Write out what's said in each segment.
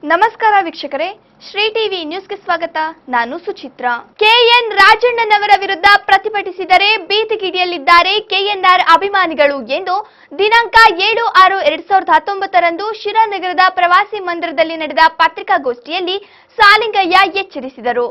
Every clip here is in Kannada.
ನಮಸ್ಕಾರ ವೀಕ್ಷಕರೇ ಶ್ರೀ ಟಿವಿ ನ್ಯೂಸ್ಗೆ ಸ್ವಾಗತ ನಾನು ಸುಚಿತ್ರ ಕೆಎನ್ ರಾಜಣ್ಣನವರ ವಿರುದ್ಧ ಪ್ರತಿಭಟಿಸಿದರೆ ಬೀದಿಗಿಡಿಯಲಿದ್ದಾರೆ ಕೆಎನ್ಆರ್ ಅಭಿಮಾನಿಗಳು ಎಂದು ದಿನಾಂಕ ಏಳು ಆರು ಎರಡ್ ಸಾವಿರದ ಹತ್ತೊಂಬತ್ತರಂದು ಶಿರಾನಗರದ ಪ್ರವಾಸಿ ಮಂದಿರದಲ್ಲಿ ನಡೆದ ಪತ್ರಿಕಾಗೋಷ್ಠಿಯಲ್ಲಿ ಸಾಲಿಂಗಯ್ಯ ಎಚ್ಚರಿಸಿದರು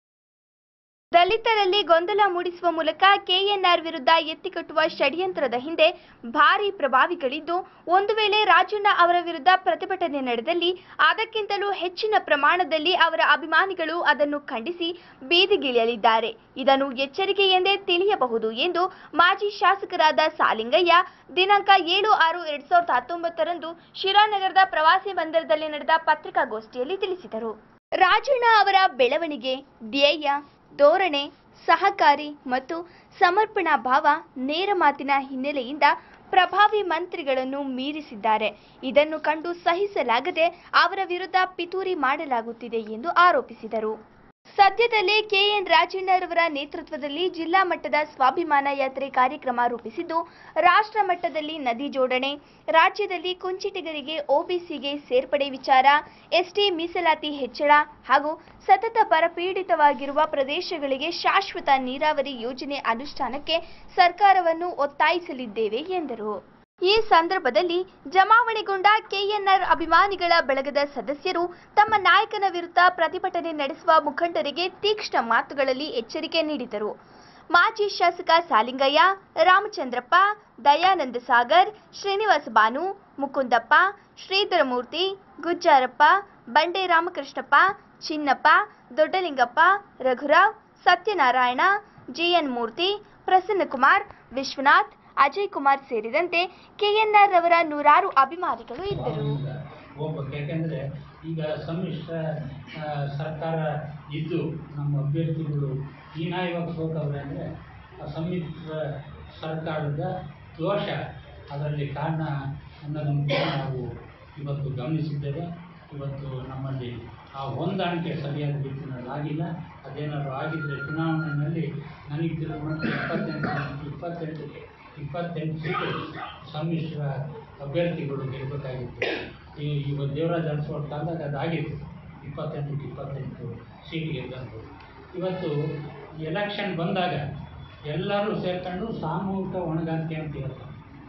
ದಲಿತರಲ್ಲಿ ಗೊಂದಲ ಮೂಡಿಸುವ ಮೂಲಕ ಕೆಎನ್ಆರ್ ವಿರುದ್ಧ ಎತ್ತಿಕಟ್ಟುವ ಷಡ್ಯಂತ್ರದ ಹಿಂದೆ ಭಾರಿ ಪ್ರಭಾವಿಗಳಿದ್ದು ಒಂದು ವೇಳೆ ರಾಜಣ್ಣ ಅವರ ವಿರುದ್ಧ ಪ್ರತಿಭಟನೆ ನಡೆದಲ್ಲಿ ಅದಕ್ಕಿಂತಲೂ ಹೆಚ್ಚಿನ ಪ್ರಮಾಣದಲ್ಲಿ ಅವರ ಅಭಿಮಾನಿಗಳು ಅದನ್ನು ಖಂಡಿಸಿ ಬೀದಿಗಿಳಿಯಲಿದ್ದಾರೆ ಇದನ್ನು ಎಚ್ಚರಿಕೆ ಎಂದೇ ತಿಳಿಯಬಹುದು ಎಂದು ಮಾಜಿ ಶಾಸಕರಾದ ಸಾಲಿಂಗಯ್ಯ ದಿನಾಂಕ ಏಳು ಆರು ಎರಡ್ ಸಾವಿರದ ಹತ್ತೊಂಬತ್ತರಂದು ಶಿರಾನಗರದ ಪ್ರವಾಸಿ ಮಂದಿರದಲ್ಲಿ ನಡೆದ ಪತ್ರಿಕಾಗೋಷ್ಠಿಯಲ್ಲಿ ತಿಳಿಸಿದರು ರಾಜಣ್ಣ ಅವರ ಬೆಳವಣಿಗೆ ಧ್ಯೇಯ ಧೋರಣೆ ಸಹಕಾರಿ ಮತ್ತು ಸಮರ್ಪಣಾ ಭಾವ ನೇರ ಮಾತಿನ ಹಿನ್ನೆಲೆಯಿಂದ ಪ್ರಭಾವಿ ಮಂತ್ರಿಗಳನ್ನು ಮೀರಿಸಿದ್ದಾರೆ ಇದನ್ನು ಕಂಡು ಸಹಿಸಲಾಗದೆ ಅವರ ವಿರುದ್ಧ ಪಿತೂರಿ ಮಾಡಲಾಗುತ್ತಿದೆ ಎಂದು ಆರೋಪಿಸಿದರು ಸದ್ಯದಲ್ಲೇ ಕೆಎನ್ ರಾಜಣ್ಣರವರ ನೇತೃತ್ವದಲ್ಲಿ ಜಿಲ್ಲಾ ಮಟ್ಟದ ಸ್ವಾಭಿಮಾನ ಯಾತ್ರೆ ಕಾರ್ಯಕ್ರಮ ರೂಪಿಸಿದ್ದು ರಾಷ್ಟ್ರ ಮಟ್ಟದಲ್ಲಿ ನದಿ ಜೋಡಣೆ ರಾಜ್ಯದಲ್ಲಿ ಕುಂಚಿಟಿಗರಿಗೆ ಒಬಿಸಿಗೆ ಸೇರ್ಪಡೆ ವಿಚಾರ ಎಸ್ಟಿ ಮೀಸಲಾತಿ ಹೆಚ್ಚಳ ಹಾಗೂ ಸತತ ಬರಪೀಡಿತವಾಗಿರುವ ಪ್ರದೇಶಗಳಿಗೆ ಶಾಶ್ವತ ನೀರಾವರಿ ಯೋಜನೆ ಅನುಷ್ಠಾನಕ್ಕೆ ಸರ್ಕಾರವನ್ನು ಒತ್ತಾಯಿಸಲಿದ್ದೇವೆ ಎಂದರು ಈ ಸಂದರ್ಭದಲ್ಲಿ ಜಮಾವಣೆಗೊಂಡ ಕೆಎನ್ಆರ್ ಅಭಿಮಾನಿಗಳ ಬಳಗದ ಸದಸ್ಯರು ತಮ್ಮ ನಾಯಕನ ವಿರುದ್ಧ ಪ್ರತಿಭಟನೆ ನಡೆಸುವ ಮುಖಂಡರಿಗೆ ತೀಕ್ಷ್ಣ ಮಾತುಗಳಲ್ಲಿ ಎಚ್ಚರಿಕೆ ನೀಡಿದರು ಮಾಜಿ ಶಾಸಕ ಸಾಲಿಂಗಯ್ಯ ರಾಮಚಂದ್ರಪ್ಪ ದಯಾನಂದ ಸಾಗರ್ ಶ್ರೀನಿವಾಸ ಬಾನು ಮುಕುಂದಪ್ಪ ಶ್ರೀಧರಮೂರ್ತಿ ಗುಜ್ಜಾರಪ್ಪ ಬಂಡೆ ರಾಮಕೃಷ್ಣಪ್ಪ ಚಿನ್ನಪ್ಪ ದೊಡ್ಡಲಿಂಗಪ್ಪ ರಘುರಾವ್ ಸತ್ಯನಾರಾಯಣ ಜಿಎನ್ ಮೂರ್ತಿ ಪ್ರಸನ್ನಕುಮಾರ್ ವಿಶ್ವನಾಥ್ ಅಜಯ್ ಕುಮಾರ್ ಸೇರಿದಂತೆ ಕೆಎನ್ಆರ್ ರವರ ನೂರಾರು ಅಭಿಮಾನಿಗಳು ಇದ್ದರು ಹೋಗ್ಬೇಕು ಯಾಕೆಂದರೆ ಈಗ ಸಮ್ಮಿಶ್ರ ಆ, ಸರ್ಕಾರ ಇದ್ದು ನಮ್ಮ ಅಭ್ಯರ್ಥಿಗಳು ಹೀನಾಯವಾಗಿ ಸೋತವ್ರೆ ಅಂದರೆ ಆ ಸಮ್ಮಿಶ್ರ ಸರ್ಕಾರದ ದೋಷ ಅದರಲ್ಲಿ ಕಾರಣ ಅನ್ನೋದನ್ನು ಕೂಡ ನಾವು ಇವತ್ತು ಗಮನಿಸಿದ್ದೇವೆ ಇವತ್ತು ನಮ್ಮಲ್ಲಿ ಆ ಹೊಂದಾಣಿಕೆ ಸರಿಯಾದ ರೀತಿಯಲ್ಲಿ ಆಗಿಲ್ಲ ಅದೇನಾದ್ರು ಆಗಿದ್ದರೆ ಚುನಾವಣೆಯಲ್ಲಿ ನನಗೆ ತಿಳಿದ ಮಟ್ಟಿಗೆ ಇಪ್ಪತ್ತೆಂಟು ಇಪ್ಪತ್ತೆಂಟಕ್ಕೆ ಇಪ್ಪತ್ತೆಂಟು ಸೀಟು ಸಮ್ಮಿಶ್ರ ಅಭ್ಯರ್ಥಿಗಳು ಗೆಲ್ಲಬೇಕಾಗಿತ್ತು ಈ ಇವತ್ತು ದೇವರಾಜ ಅರಸೋಳ ಕಾಲದಾಗ ಅದಾಗಿತ್ತು ಇಪ್ಪತ್ತೆಂಟಕ್ಕೆ ಇಪ್ಪತ್ತೆಂಟು ಸೀಟ್ ಗೆದ್ದಂತು ಇವತ್ತು ಎಲೆಕ್ಷನ್ ಬಂದಾಗ ಎಲ್ಲರೂ ಸೇರ್ಕೊಂಡು ಸಾಮೂಹಿಕ ಹೊಣೆಗಾರಿಕೆ ಅಂತ ಹೇಳ್ತಾರೆ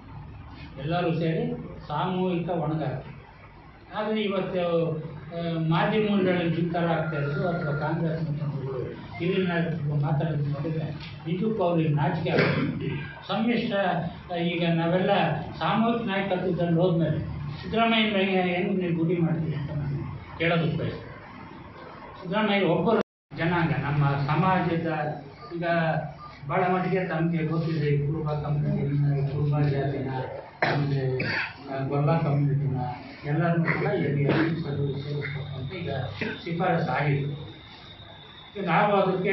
ಎಲ್ಲರೂ ಸೇರಿ ಸಾಮೂಹಿಕ ಹೊಣೆಗಾರಿಕೆ ಆದರೆ ಇವತ್ತು ಆ, ಮಾಧ್ಯಮಗಳಲ್ಲಿ ಬಿತ್ತರ ಆಗ್ತಾ ಇರೋದು ಅಥವಾ ಕಾಂಗ್ರೆಸ್ ಮುಖಂಡರು ಹಿರಿಯ ನಾಯಕರು ಮಾತಾಡೋದು ನೋಡಿದರೆ ನಿಜಕ್ಕೂ ಅವ್ರಿಗೆ ನಾಚಿಕೆ ಆಗುತ್ತೆ ಸಮ್ಮಿಶ್ರ ಆ, ಈಗ ನಾವೆಲ್ಲ ಸಾಮೂಹಿಕ ನಾಯಕತ್ವದಲ್ಲಿ ಹೋದ್ಮೇಲೆ ಸಿದ್ದರಾಮಯ್ಯ ಹೆಂಗೆ ನೀವು ಗುಡಿ ಮಾಡ್ತೀರಿ ಅಂತ ನಾನು ಕೇಳೋದಕ್ಕೆ ಬಯಸ್ತೇನೆ ಸಿದ್ದರಾಮಯ್ಯ ಒಬ್ಬರು ಜನಾಂಗ ನಮ್ಮ ಸಮಾಜದ ಈಗ ಭಾಳ ಮಟ್ಟಿಗೆ ತಮಗೆ ಗೊತ್ತಿದೆ ಈ ಕುರುಬ ಕಮ್ಯುನಿಟಿನ ಕುರುಬ ಜಾತಿನ ಆಮೇಲೆ ಆ, ಗೊಲ್ಲ ಕಮ್ಯುನಿಟಿನ ಎಲ್ಲರನ್ನೂ ಕೂಡ ಇಲ್ಲಿ ಅಹಿಂಸರು ಸೇರಿಸ್ಬೇಕು ಅಂತ ಈಗ ಶಿಫಾರಸು ಆಗಿದೆ ಈಗ ನಾವು ಅದಕ್ಕೆ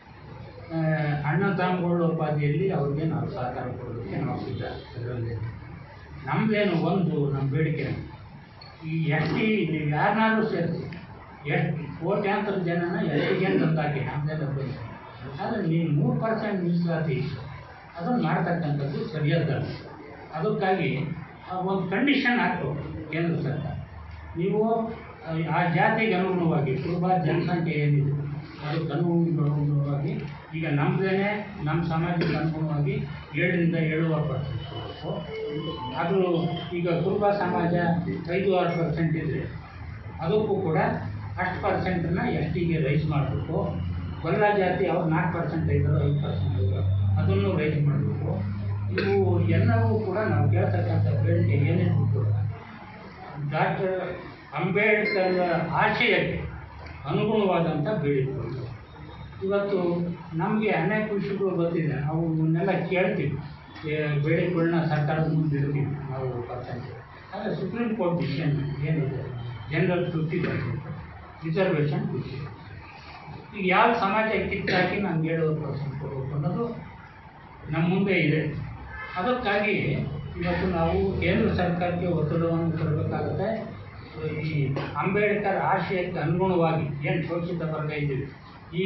ಆ, ಅಣ್ಣ ತಮ್ಮಗಳ ಉಪಾಧಿಯಲ್ಲಿ ಅವ್ರಿಗೆ ನಾವು ಸಹಕಾರ ಕೊಡೋದಕ್ಕೆ ನಾವು ಸಿದ್ಧ ಅದರಲ್ಲಿ ನಮ್ಮದೇನು ಒಂದು ನಮ್ಮ ಬೇಡಿಕೆ ಈ ಎಸ್ ಟಿ ನೀವು ಯಾರನ್ನಾದ್ರೂ ಸೇರಿಸಿ ಎಷ್ಟು ಕೋಟ್ಯಾಂತರ ಜನನ ಎಲ್ಲಿಗೆ ತಂದಾಕಿ ನಮ್ಮದೆಲ್ಲ ಬಂದು ಆದರೆ ನೀವು ಮೂರು ಪರ್ಸೆಂಟ್ ಮೀಸಲಾತಿ ಅದನ್ನು ಮಾಡ್ತಕ್ಕಂಥದ್ದು ಸರಿಯಾದಲ್ಲ ಅದಕ್ಕಾಗಿ ಆ ಒಂದು ಕಂಡೀಷನ್ ಹಾಕ್ಬೇಕು ಕೇಂದ್ರ ಸರ್ಕಾರ ನೀವು ಆ, ಆ ಜಾತಿಗೆ ಅನುಗುಣವಾಗಿ ಕುರುಬ ಜನಸಂಖ್ಯೆ ಏನಿದೆ ಅದಕ್ಕೆ ಅನುಗುಣವಾಗಿ ಈಗ ನಮ್ಮದೇನೆ ನಮ್ಮ ಸಮಾಜಕ್ಕೆ ಅನುಗುಣವಾಗಿ ಏಳರಿಂದ ಏಳುವರೆ ಪರ್ಸೆಂಟ್ ಕೊಡಬೇಕು ಅದು ಈಗ ಕುರುಬ ಸಮಾಜ ಐದು ಆರು ಪರ್ಸೆಂಟ್ ಇದ್ದರೆ ಅದಕ್ಕೂ ಕೂಡ ಅಷ್ಟು ಪರ್ಸೆಂಟನ್ನು ಎಸ್ ಟಿಗೆ ರೈಸ್ ಮಾಡಬೇಕು ಗೊಲ್ಲ ಜಾತಿ ಅವ್ರು ನಾಲ್ಕು ಪರ್ಸೆಂಟ್ ಇದ್ದಾರೋ ಐದು ಪರ್ಸೆಂಟ್ ಇದ್ದಾರೋ ಅದನ್ನು ರೈಸ್ ಮಾಡಬೇಕು ಇವು ಎಲ್ಲವೂ ಕೂಡ ನಾವು ಕೇಳ್ತಕ್ಕಂಥ ಬೇಡಿಕೆ ಏನೇನು ಕೂಡ ಡಾಕ್ಟರ್ ಅಂಬೇಡ್ಕರ್ ಆಶಯಕ್ಕೆ ಅನುಗುಣವಾದಂಥ ಬೇಡಿಕೆಗಳು ಇವತ್ತು ನಮಗೆ ಅನೇಕ ವಿಷಯಗಳು ಗೊತ್ತಿದೆ ನಾವು ಇವನ್ನೆಲ್ಲ ಕೇಳ್ತೀವಿ ಏ, ಬೇಡಿಕೆಗಳನ್ನ ಸರ್ಕಾರದ ಮುಂದೆ ಇಡ್ತೀವಿ ನಾವು ಪರ್ಸೆಂಟ್ ಆದರೆ ಸುಪ್ರೀಂ ಕೋರ್ಟ್ ಡಿಸಿಷನ್ ಏನಿದೆ general fifty percent reservation fifty ಈಗ ಯಾವ ಸಮಾಜ ಕಿತ್ತಾಕಿ ನಮ್ಗೆ ಏಳುವರೆ ಪರ್ಸೆಂಟ್ ಕೊಡಬೇಕು ಅನ್ನೋದು ನಮ್ಮ ಮುಂದೆ ಇದೆ ಅದಕ್ಕಾಗಿ ಇವತ್ತು ನಾವು ಕೇಂದ್ರ ಸರ್ಕಾರಕ್ಕೆ ಒತ್ತಡವನ್ನು ತರಬೇಕಾಗುತ್ತೆ ಈ ಅಂಬೇಡ್ಕರ್ ಆಶಯಕ್ಕೆ ಅನುಗುಣವಾಗಿ ಏನು ಶೋಷಿತ ವರ್ಗ ಇದ್ದೀವಿ ಈ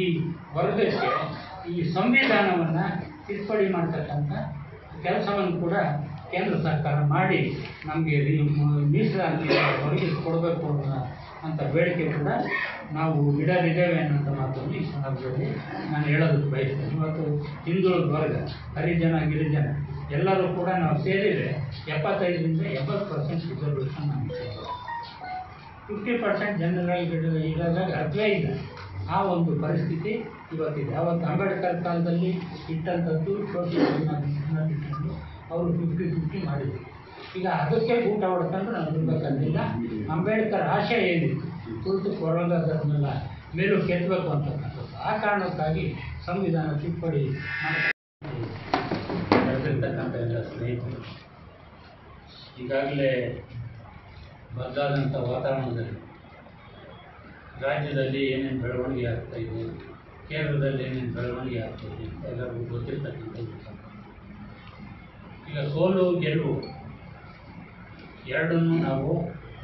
ವರ್ಗಕ್ಕೆ ಈ ಸಂವಿಧಾನವನ್ನು ತಿದ್ದುಪಡಿ ಮಾಡ್ತಕ್ಕಂಥ ಕೆಲಸವನ್ನು ಕೂಡ ಕೇಂದ್ರ ಸರ್ಕಾರ ಮಾಡಿ ನಮಗೆ ಮೀಸಲಾತಿ ಒದಗಿಸಿಕೊಡ್ಬೇಕು ಅನ್ನೋ- ಅಂತ ಬೇಡಿಕೆ ಕೂಡ ನಾವು ಇಡಲಿದ್ದೇವೆ ಅನ್ನೋಂಥ ಮಾತನ್ನು ಈ ಸಂದರ್ಭದಲ್ಲಿ ನಾನು ಹೇಳೋದಕ್ಕೆ ಬಯಸ್ತೇನೆ ಇವತ್ತು ಹಿಂದುಳಿದ ವರ್ಗ ಹರಿಜನ ಗಿರಿಜನ ಎಲ್ಲರೂ ಕೂಡ ನಾವು ಸೇರಿದರೆ ಎಪ್ಪತ್ತೈದರಿಂದ ಎಂಬತ್ತು ಪರ್ಸೆಂಟ್ ರಿಸರ್ವೇಷನ್ ನಮಗೆ ಫಿಫ್ಟಿ ಪರ್ಸೆಂಟ್ ಜನರಲ್ ಇರೋದಾಗ ಅರ್ಥವೇ ಇಲ್ಲ ಆ ಒಂದು ಪರಿಸ್ಥಿತಿ ಇವತ್ತಿದೆ ಅವತ್ತು ಅಂಬೇಡ್ಕರ್ ಕಾಲದಲ್ಲಿ ಇಟ್ಟಂಥದ್ದು ಸೋಷಿಯಲ್ ಇಟ್ಕೊಂಡು ಅವರು ಫಿಫ್ಟಿ ಫಿಫ್ಟಿ ಮಾಡಿದ್ರು ಈಗ ಅದಕ್ಕೆ ಊಟ ಹೊಡ್ಕೊಂಡು ನಾವು ಇರಬೇಕಂತಿಲ್ಲ ಅಂಬೇಡ್ಕರ್ ಆಶಯ ಏನಿತ್ತು ಕುಳಿತು ಕೊರಗದನ್ನೆಲ್ಲ ಮೇಲೂ ಕೆತ್ತಬೇಕು ಅಂತಕ್ಕಂಥದ್ದು ಆ ಕಾರಣಕ್ಕಾಗಿ ಸಂವಿಧಾನ ತಿದ್ದುಪಡಿ ನಡೆದಿರ್ತಕ್ಕಂಥ ಎಲ್ಲ ಸ್ನೇಹಿತರು ಈಗಾಗಲೇ ಬದಲಾದಂಥ ವಾತಾವರಣದಲ್ಲಿ ರಾಜ್ಯದಲ್ಲಿ ಏನೇನು ಬೆಳವಣಿಗೆ ಆಗ್ತಾ ಇದೆ ಕೇರಳದಲ್ಲಿ ಏನೇನು ಬೆಳವಣಿಗೆ ಆಗ್ತಾ ಇದೆ ಅಂತ ಎಲ್ಲರಿಗೂ ಗೊತ್ತಿರ್ತಕ್ಕಂಥ ವಿಚಾರ ಈಗ ಸೋಲು ಗೆಲುವು ಎರಡನ್ನೂ ನಾವು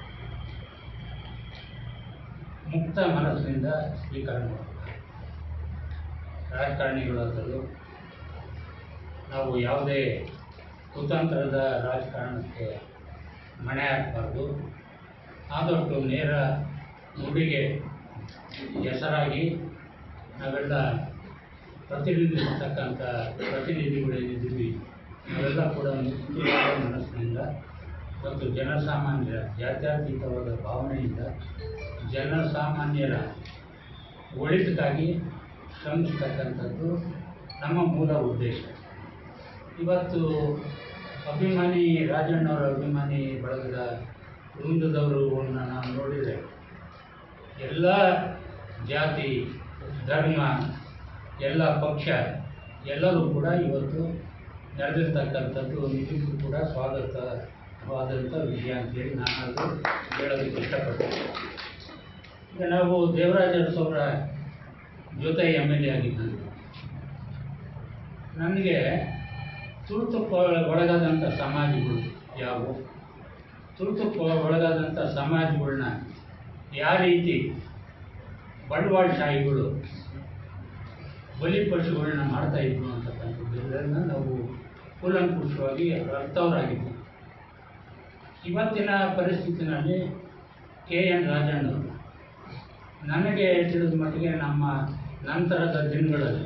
ಮುಕ್ತ ಮನಸ್ಸಿನಿಂದ ಸ್ವೀಕಾರ ಮಾಡಬೇಕು ರಾಜಕಾರಣಿಗಳಾದರೂ ನಾವು ಯಾವುದೇ ಕುತಂತ್ರದ ರಾಜಕಾರಣಕ್ಕೆ ಮಣೆ ಹಾಕಬಾರ್ದು ಆದಷ್ಟು ನೇರ ನುಡಿಗೆ ಹೆಸರಾಗಿ ನಾವೆಲ್ಲ ಪ್ರತಿನಿಧಿಸ್ತಕ್ಕಂಥ ಪ್ರತಿನಿಧಿಗಳೇನಿದ್ದೀವಿ ನಾವೆಲ್ಲ ಕೂಡ ಮುಕ್ತವಾದ ಮನಸ್ಸಿನಿಂದ ಮತ್ತು ಜನಸಾಮಾನ್ಯರ ಜಾತ್ಯತೀತವಾದ ಭಾವನೆಯಿಂದ ಜನಸಾಮಾನ್ಯರ ಒಳಿತಕ್ಕಾಗಿ ಶ್ರಮಿಸ್ತಕ್ಕಂಥದ್ದು ನಮ್ಮ ಮೂಲ ಉದ್ದೇಶ ಇವತ್ತು ಅಭಿಮಾನಿ ರಾಜಣ್ಣವರ ಅಭಿಮಾನಿ ಬಳಗದ ವೃಂದದವರನ್ನ ನಾವು ನೋಡಿದರೆ ಎಲ್ಲ ಜಾತಿ ಧರ್ಮ ಎಲ್ಲ ಪಕ್ಷ ಎಲ್ಲರೂ ಕೂಡ ಇವತ್ತು ನಡೆದಿರ್ತಕ್ಕಂಥದ್ದು ನಿಜಕ್ಕೂ ಕೂಡ ಸ್ವಾಗತವಾದಂಥ ವಿಷಯ ಅಂತೇಳಿ ನಾನು ಅದು ಹೇಳೋದಕ್ಕೆ ಇಷ್ಟಪಡ್ತೀನಿ ಈಗ ನಾವು ದೇವರಾಜ ಅರಸವರ ಜೊತೆ ಎಮ್ ಎಲ್ ಎ ಆಗಿದ್ದರು ನನಗೆ ತುರ್ತುಕ್ಕೆ ಒಳಗಾದಂಥ ಸಮಾಜಗಳು ಯಾವುವು ತುರ್ತುಕ್ಕೆ ಒಳಗಾದಂಥ ಸಮಾಜಗಳನ್ನ ಯಾವ ರೀತಿ ಬಂಡವಾಳಶಾಹಿಗಳು ಬಲಿಪಶುಗಳನ್ನ ಮಾಡ್ತಾ ಇದ್ರು ಅಂತಕ್ಕಂಥದ್ದನ್ನು ನಾವು ಕೂಲಂಕುಷವಾಗಿ ಅರ್ಥವರಾಗಿದ್ವಿ ಇವತ್ತಿನ ಪರಿಸ್ಥಿತಿನಲ್ಲಿ ಕೆ ಎನ್ ರಾಜಣ್ಣವರು ನನಗೆ ತಿಳಿದ ಮಟ್ಟಿಗೆ ನಮ್ಮ ನಂತರದ ದಿನಗಳಲ್ಲಿ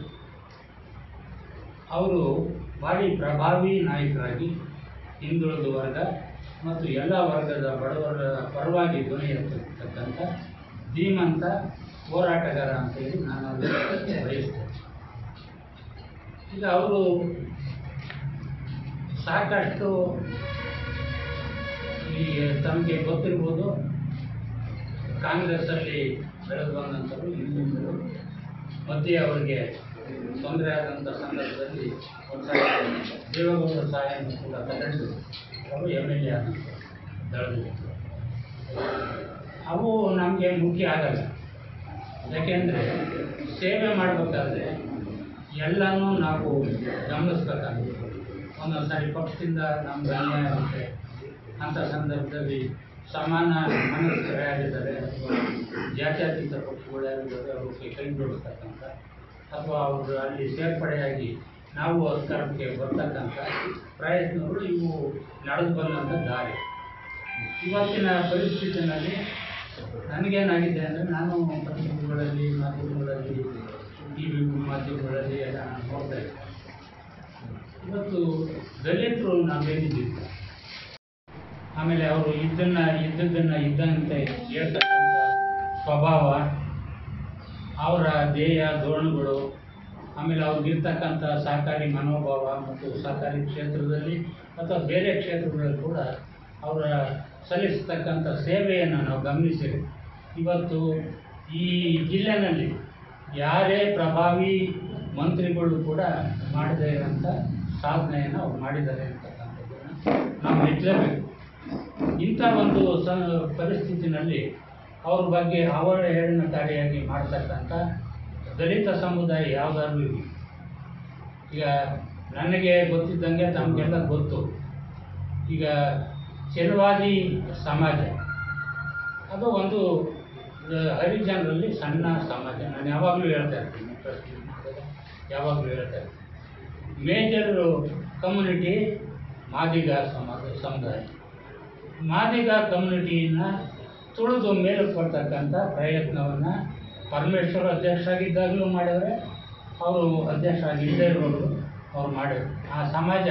ಅವರು ಭಾರಿ ಪ್ರಭಾವಿ ನಾಯಕರಾಗಿ ಹಿಂದುಳಿದ ವರ್ಗ ಮತ್ತು ಎಲ್ಲ ವರ್ಗದ ಬಡವರ ಪರವಾಗಿ ಧ್ವನಿ ಎತ್ತತಕ್ಕಂಥ ಧೀಮಂತ ಹೋರಾಟಗಾರ ಅಂತೇಳಿ ನಾನು ಅದನ್ನು ಬಯಸ್ತೇನೆ ಈಗ ಅವರು ಸಾಕಷ್ಟು ಈ ತಮಗೆ ಗೊತ್ತಿರ್ಬೋದು ಕಾಂಗ್ರೆಸ್ಸಲ್ಲಿ ಬೆಳೆದು ಬಂದಂಥವ್ರು ಹಿಂದುಳಿದರು ಮಧ್ಯೆ ಅವರಿಗೆ ತೊಂದರೆ ಆದಂಥ ಸಂದರ್ಭದಲ್ಲಿ ಒಂದ್ಸಲ ದೇವೇಗೌಡರ ಸಹಾಯವನ್ನು ಕೂಡ ತಗೊಂಡು ಅವರು ಎಮ್ ಎಲ್ ಎ ಆದಂಥ ದಳದಲ್ಲಿ ಅವು ನಮಗೆ ಮುಖ್ಯ ಆಗಲ್ಲ ಯಾಕೆಂದರೆ ಸೇವೆ ಮಾಡಬೇಕಾದ್ರೆ ಎಲ್ಲನೂ ನಾವು ಗಮನಿಸ್ಬೇಕಾಗುತ್ತೆ ಒಂದೊಂದು ಸಾರಿ ಪಕ್ಷದಿಂದ ನಮ್ಗೆ ಅನ್ಯಾಯ ಆಗುತ್ತೆ ಅಂಥ ಸಂದರ್ಭದಲ್ಲಿ ಸಮಾನ ಮನಸ್ಕರೇ ಆಗಿದ್ದಾರೆ ಅಥವಾ ಜಾತ್ಯತೀತ ಪಕ್ಷಗಳು ಯಾರಿದ್ದಾರೆ ಅವ್ರಿಗೆ ಕೈ ಜೋಡಿಸ್ತಕ್ಕಂಥ ಅಥವಾ ಅವರು ಅಲ್ಲಿ ಸೇರ್ಪಡೆಯಾಗಿ ನಾವು ಅಧಿಕಾರಕ್ಕೆ ಬರ್ತಕ್ಕಂಥ ಪ್ರಯತ್ನಗಳು ಇವು ನಡೆದು ಬಂದಂಥ ದಾರಿ ಇವತ್ತಿನ ಪರಿಸ್ಥಿತಿನಲ್ಲಿ ನನಗೇನಾಗಿದೆ ಅಂದರೆ ನಾನು ಪತ್ರಿಕೆಗಳಲ್ಲಿ ಮಾಧ್ಯಮಗಳಲ್ಲಿ ಟಿ ವಿ ಮಾಧ್ಯಮಗಳಲ್ಲಿ ಎಲ್ಲ ನಾನು ನೋಡ್ತಾ ಇದ್ದೆ ಇವತ್ತು ದಲಿತರು ನಾವೇನಿದ್ದೀವಿ ಆಮೇಲೆ ಅವರು ಇದ್ದನ್ನ ಇದ್ದದ್ದನ್ನು ಇದ್ದಂತೆ ಹೇಳ್ತಕ್ಕಂಥ ಸ್ವಭಾವ ಅವರ ಧ್ಯೇಯ ಧೋರಣೆಗಳು ಆಮೇಲೆ ಅವ್ರಿಗಿರ್ತಕ್ಕಂಥ ಸಹಕಾರಿ ಮನೋಭಾವ ಮತ್ತು ಸಹಕಾರಿ ಕ್ಷೇತ್ರದಲ್ಲಿ ಅಥವಾ ಬೇರೆ ಕ್ಷೇತ್ರಗಳಲ್ಲಿ ಕೂಡ ಅವರ ಸಲ್ಲಿಸ್ತಕ್ಕಂಥ ಸೇವೆಯನ್ನು ನಾವು ಗಮನಿಸಿರಿ ಇವತ್ತು ಈ ಜಿಲ್ಲೆನಲ್ಲಿ ಯಾರೇ ಪ್ರಭಾವಿ ಮಂತ್ರಿಗಳು ಕೂಡ ಮಾಡದೇ ಇರೋಂಥ ಸಾಧನೆಯನ್ನು ಅವ್ರು ಮಾಡಿದ್ದಾರೆ ಅಂತಕ್ಕಂಥದ್ದನ್ನು ನಾವು ಮೆಚ್ಚಲೇಬೇಕು ಇಂಥ ಒಂದು ಸ ಪರಿಸ್ಥಿತಿನಲ್ಲಿ ಅವ್ರ ಬಗ್ಗೆ ಅವಹೇಳನಕಾರಿಯಾಗಿ ಮಾಡ್ತಕ್ಕಂಥ ದಲಿತ ಸಮುದಾಯ ಯಾವುದಾದ್ರೂ ಇರಲಿ ಈಗ ನನಗೆ ಗೊತ್ತಿದ್ದಂಗೆ ತಮಗೆಲ್ಲ ಗೊತ್ತು ಈಗ ಚೆಲುವಾದಿ ಸಮಾಜ ಅದು ಒಂದು ಆ, ಹರಿಜನರಲ್ಲಿ ಸಣ್ಣ ಸಮಾಜ ನಾನು ಯಾವಾಗಲೂ ಹೇಳ್ತಾ ಇರ್ತೀನಿ ಪ್ರಶ್ನೆ ಮಾಡಿದಾಗ ಯಾವಾಗಲೂ ಹೇಳ್ತಾ ಇರ್ತೀನಿ ಮೇಜರ್ ಕಮ್ಯುನಿಟಿ ಮಾದಿಗ ಸಮಾಜ ಸಮುದಾಯ ಮಾದಿಗ ಕಮ್ಯುನಿಟಿಯನ್ನು ತುಳಿದು ಮೇಲಕ್ಕೆ ಬರ್ತಕ್ಕಂಥ ಪ್ರಯತ್ನವನ್ನು ಪರಮೇಶ್ವರ್ ಅಧ್ಯಕ್ಷರಾಗಿದ್ದಾಗಲೂ ಮಾಡಿದರೆ ಅವರು ಅಧ್ಯಕ್ಷರಾಗಿದ್ದೇ ಇರೋರು ಅವ್ರು ಮಾಡಿದ್ರು ಆ ಸಮಾಜ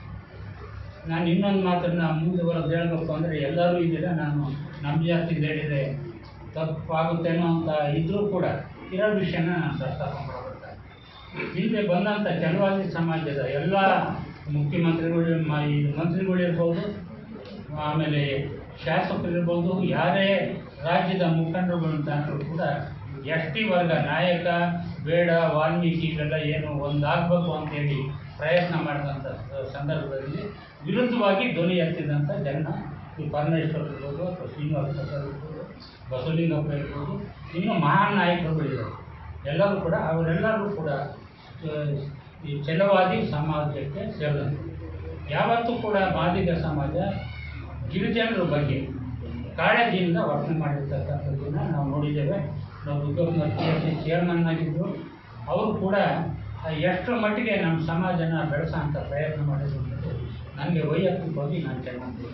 ನಾನು ಇನ್ನೊಂದು ಮಾತನ್ನು ಮುಂದೆ ಬರೋದು ಹೇಳಬೇಕು ಅಂದರೆ ಎಲ್ಲರೂ ಇದ್ದೀರ ನಾನು ನಮ್ಮ ಜಾತಿದು ಹೇಳಿದೆ ತಪ್ಪಾಗುತ್ತೇನೋ ಅಂತ ಇದ್ದರೂ ಕೂಡ ಇರೋ ವಿಷಯನ ನಾನು ಪ್ರಸ್ತಾಪ ಮಾಡಬೇಕಾಗ್ತದೆ ಹಿಂದೆ ಬಂದಂಥ ಕೆಲವಾದಿ ಸಮಾಜದ ಎಲ್ಲ ಮುಖ್ಯಮಂತ್ರಿಗಳು ಮ- ಈ ಮಂತ್ರಿಗಳಿರ್ಬೋದು ಆಮೇಲೆ ಶಾಸಕರಿರ್ಬೋದು ಯಾರೇ ರಾಜ್ಯದ ಮುಖಂಡರುಗಳು ಅಂತ ಅಂದ್ರೂ ಕೂಡ ಎಸ್ ಟಿ ವರ್ಗ ನಾಯಕ ಬೇಡ ವಾಲ್ಮೀಕಿ ಇವೆಲ್ಲ ಏನು ಒಂದಾಗಬೇಕು ಅಂತೇಳಿ ಪ್ರಯತ್ನ ಮಾಡಿದಂಥ ಸ- ಸಂದರ್ಭದಲ್ಲಿ ವಿರುದ್ಧವಾಗಿ ಧ್ವನಿ ಎತ್ತಿದಂಥ ಜನ ಈ ಪರಮೇಶ್ವರ್ ಇರ್ಬೋದು ಅಥವಾ ಶ್ರೀನಿವಾಸ ಪ್ರಸಾದ್ ಇರ್ಬೋದು ಬಸವಲಿಂಗಪ್ಪ ಇರ್ಬೋದು ಇನ್ನೂ ಮಹಾನ್ ನಾಯಕರುಗಳಿದ್ದಾರೆ ಎಲ್ಲರೂ ಕೂಡ ಅವರೆಲ್ಲರೂ ಕೂಡ ಆ, ಈ ಛಲವಾದಿ ಸಮಾಜಕ್ಕೆ ಸೇರಿದಂತೆ ಯಾವತ್ತೂ ಕೂಡ ಮಾದಿಗ ಸಮಾಜ ಗಿರಿಜನರ ಬಗ್ಗೆ ಕಾಳಜಿಯಿಂದ ವರ್ತನೆ ಮಾಡಿರ್ತಕ್ಕಂಥದ್ದನ್ನು ನಾವು ನೋಡಿದ್ದೇವೆ ನಾವು Udyoganagara P S C chairman ಆಗಿದ್ದರು ಅವರು ಕೂಡ ಆ ಎಷ್ಟರ ಮಟ್ಟಿಗೆ ನಮ್ಮ ಸಮಾಜನ ಬೆಳೆಸೋಂಥ ಪ್ರಯತ್ನ ಮಾಡಿದ್ರು ಅನ್ನೋದು ನನಗೆ ವೈಯಕ್ತಿಕವಾಗಿ ನಾನು ಚೆನ್ನಾಗಿ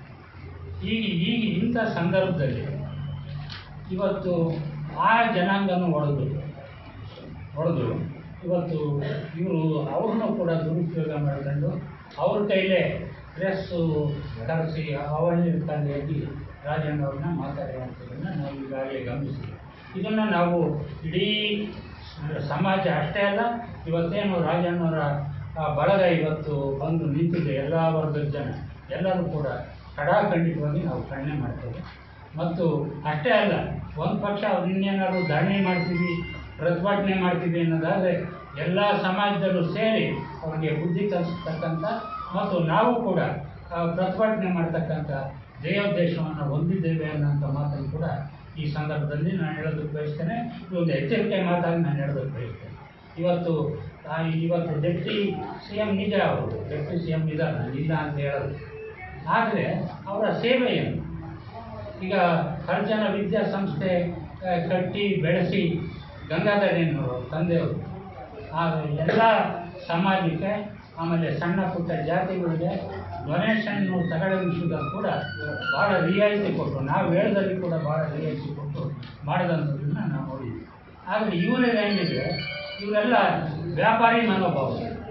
ಈಗ ಈಗ ಇಂಥ ಸಂದರ್ಭದಲ್ಲಿ ಇವತ್ತು ಆ ಜನಾಂಗನೂ ಹೊಡೆದು ಹೊಡೆದು ಇವತ್ತು ಇವರು ಅವ್ರನ್ನೂ ಕೂಡ ದುರುಪಯೋಗ ಮಾಡ್ಕೊಂಡು ಅವ್ರ ಕೈಲೇ ಪ್ರೆಸ್ಸು ಕರೆಸಿ ಅವಹೇಳನಕಾರಿಯಾಗಿ ರಾಜಣ್ಣ ಅವ್ರನ್ನ ಮಾತಾಡುವಂಥದ್ದನ್ನು ನಾವು ಈಗಾಗಲೇ ಗಮನಿಸಿದ್ವಿ ಇದನ್ನು ನಾವು ಇಡೀ ಸಮಾಜ ಅಷ್ಟೇ ಅಲ್ಲ ಇವತ್ತೇನು ರಾಜಣ್ಣವರ ಆ ಬಳಗ ಇವತ್ತು ಬಂದು ನಿಂತಿದೆ ಎಲ್ಲ ವರ್ಗದ ಜನ ಎಲ್ಲರೂ ಕೂಡ ಕಡಾಖಂಡಿತವಾಗಿ ನಾವು ಖಂಡನೆ ಮಾಡ್ತೇವೆ ಮತ್ತು ಅಷ್ಟೇ ಅಲ್ಲ ಒಂದು ಪಕ್ಷ ಅವ್ರು ಇನ್ನೇನಾದ್ರು ಧರಣಿ ಮಾಡ್ತೀವಿ ಪ್ರತಿಭಟನೆ ಮಾಡ್ತೀವಿ ಅನ್ನೋದಾದರೆ ಎಲ್ಲ ಸಮಾಜದಲ್ಲೂ ಸೇರಿ ಅವ್ರಿಗೆ ಬುದ್ಧಿ ಕಲಿಸ್ತಕ್ಕಂಥ ಮತ್ತು ನಾವು ಕೂಡ ಆ, ಪ್ರತಿಭಟನೆ ಮಾಡ್ತಕ್ಕಂಥ ಜಯೋದ್ದೇಶವನ್ನು ಹೊಂದಿದ್ದೇವೆ ಅನ್ನೋಂಥ ಮಾತನ್ನು ಕೂಡ ಈ ಸಂದರ್ಭದಲ್ಲಿ ನಾನು ಹೇಳೋದಕ್ಕೆ ಬಯಸ್ತೇನೆ ಇದೊಂದು ಎಚ್ಚರಿಕೆ ಮಾತಾಗಿ ನಾನು ಹೇಳೋದಕ್ಕೆ ಬಯಸ್ತೇನೆ ಇವತ್ತು ಆ, ಇವತ್ತು ಡೆಪ್ಟಿ ಸಿ ಎಂ ನಿಜ ಅವರು ಡೆಪ್ಟಿ ಸಿ ಎಂ ನಿಜ ನಾನು ಇಲ್ಲ ಅಂತ ಹೇಳೋದು ಆದರೆ ಅವರ ಸೇವೆ ಏನು ಈಗ ಹರ್ಜನ ವಿದ್ಯಾಸಂಸ್ಥೆ ಆ, ಕಟ್ಟಿ ಬೆಳೆಸಿ ಗಂಗಾಧರೇನವರು ತಂದೆಯವರು ಆ ಎಲ್ಲ ಸಮಾಜಕ್ಕೆ ಆಮೇಲೆ ಸಣ್ಣ ಪುಟ್ಟ ಜಾತಿಗಳಿಗೆ ಡೊನೇಷನ್ನು ತಗೊಳ್ಳಿಸೋದಲ್ಲಿ ಕೂಡ ಭಾಳ ರಿಯಾಯಿತಿ ಕೊಟ್ಟು ನಾವು ಹೇಳದಲ್ಲಿ ಕೂಡ ಭಾಳ ರಿಯಾಯಿತಿ ಕೊಟ್ಟು ಮಾಡಿದಂಥದ್ದನ್ನು ನಾವು ನೋಡಿದ್ವಿ ಆದರೆ ಇವರೇನಿದೆ ಇವರೆಲ್ಲ ವ್ಯಾಪಾರಿ ಮನೋಭಾವ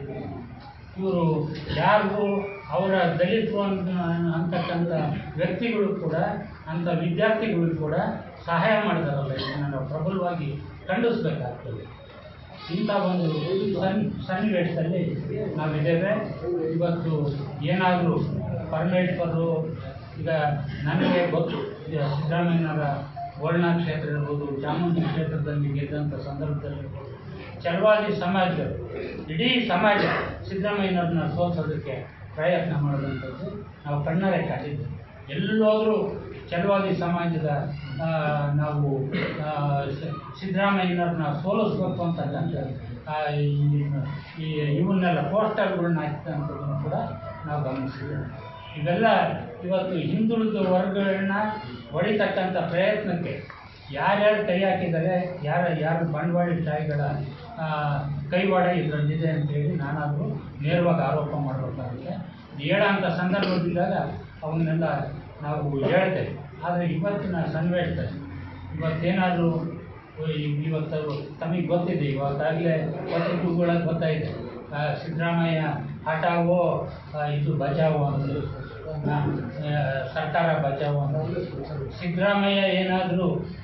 ಇವರು ಯಾರಿಗೂ ಅವರ ದಲಿತರು ಅಂತ ಅಂತಕ್ಕಂಥ ವ್ಯಕ್ತಿಗಳು ಕೂಡ ಅಂಥ ವಿದ್ಯಾರ್ಥಿಗಳು ಕೂಡ ಸಹಾಯ ಮಾಡಿದಾರಲ್ಲ ಇದನ್ನು ನಾವು ಪ್ರಬಲವಾಗಿ ಖಂಡಿಸ್ಬೇಕಾಗ್ತದೆ ಇಂಥ ಒಂದು ಸನ್ ಸನ್ನಿವೇಶದಲ್ಲಿ ನಾವಿದ್ದೇವೆ ಇವತ್ತು ಏನಾದರೂ ಪರಮೇಶ್ವರು ಈಗ ನನಗೆ ಗೊತ್ತು ಈಗ ಸಿದ್ದರಾಮಯ್ಯನವರ ವರ್ಣ ಕ್ಷೇತ್ರ ಇರ್ಬೋದು ಚಾಮುಂಡಿ ಕ್ಷೇತ್ರದಲ್ಲಿ ಗೆದ್ದಂಥ ಸಂದರ್ಭದಲ್ಲಿ ಇರ್ಬೋದು ಚಲವಾದಿ ಸಮಾಜಗಳು ಇಡೀ ಸಮಾಜ ಸಿದ್ದರಾಮಯ್ಯನವ್ರನ್ನ ಸೋಲ್ಸೋದಕ್ಕೆ ಪ್ರಯತ್ನ ಮಾಡಿದಂಥದ್ದು ನಾವು ಕಣ್ಣಾರೆ ಕಂಡಿದ್ದು ಎಲ್ಲೋದ್ರೂ ಚಲವಾದಿ ಸಮಾಜದ ಆ, ನಾವು ಆ, ಸ- ಸಿದ್ದರಾಮಯ್ಯನವ್ರನ್ನ ಸೋಲಿಸ್ಬೇಕು ಅಂತಕ್ಕಂಥ ಆ, ಈ ಈ ಇವನ್ನೆಲ್ಲ ಪೋಸ್ಟರ್ಗಳನ್ನ ಹಾಕಿದಂಥದ್ದನ್ನು ಕೂಡ ನಾವು ಗಮನಿಸಿದ್ದೇವೆ ಇವೆಲ್ಲ ಇವತ್ತು ಹಿಂದುಳಿದ ವರ್ಗಗಳನ್ನ ಹೊಡಿತಕ್ಕಂಥ ಪ್ರಯತ್ನಕ್ಕೆ ಯಾರ್ಯಾರು ಕೈ ಹಾಕಿದ್ದಾರೆ ಯಾರ ಯಾರು ಬಂಡವಾಳಶಾಹಿಗಳ ಆ, ಕೈವಾಡ ಇದರಲ್ಲಿದೆ ಅಂತೇಳಿ ನಾನಾದರೂ ನೇರವಾಗಿ ಆರೋಪ ಮಾಡಬೇಕಾಗುತ್ತೆ ಹೇಳೋಂಥ ಸಂದರ್ಭದಿದ್ದಾಗ ಅವನ್ನೆಲ್ಲ ನಾವು ಹೇಳ್ತೇವೆ ಆದರೆ ಇವತ್ತಿನ ಸನ್ನಿವೇಶದಲ್ಲಿ ಇವತ್ತೇನಾದರೂ ಇವತ್ತು ತಮಗೆ ಗೊತ್ತಿದೆ ಇವತ್ತಾಗಲೇ ಪತ್ರಿಕೆಗಳಲ್ಲಿ ಗೊತ್ತಾಯಿದೆ ಆ, ಸಿದ್ದರಾಮಯ್ಯ ಹಠಾವೋ ಆ, ಇದು ಬಚಾವೋ ಅಂತ ಆ, ಸರ್ಕಾರ ಬಚಾವೋ ಅಂತ ಸಿದ್ದರಾಮಯ್ಯ ಏನಾದರೂ